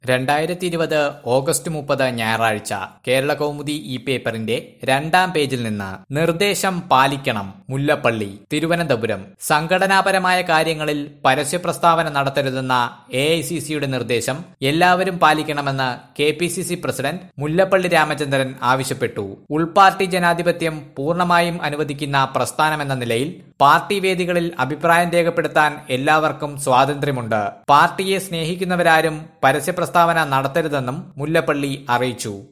രണ്ടായിരത്തി ഇരുപത് ഓഗസ്റ്റ് മുപ്പത് ഞായറാഴ്ച കേരള കൗമുദി ഈ പേപ്പറിന്റെ രണ്ടാം പേജിൽ നിന്ന് നിർദ്ദേശം പാലിക്കണം മുല്ലപ്പള്ളി തിരുവനന്തപുരം സംഘടനാപരമായ കാര്യങ്ങളിൽ പരസ്യ പ്രസ്താവന നടത്തരുതെന്ന എ ഐ സി സിയുടെ നിർദ്ദേശം എല്ലാവരും പാലിക്കണമെന്ന് K P C C president Mullappally Ramachandran ആവശ്യപ്പെട്ടു ഉൾപാർട്ടി ജനാധിപത്യം പൂർണ്ണമായും അനുവദിക്കുന്ന പ്രസ്ഥാനമെന്ന നിലയിൽ പാർട്ടി വേദികളിൽ അഭിപ്രായം രേഖപ്പെടുത്താൻ എല്ലാവർക്കും സ്വാതന്ത്ര്യമുണ്ട് പാർട്ടിയെ സ്നേഹിക്കുന്നവരാരും പരസ്യ പ്രസ്താവന നടത്തരുതെന്നും മുല്ലപ്പള്ളി അറിയിച്ചു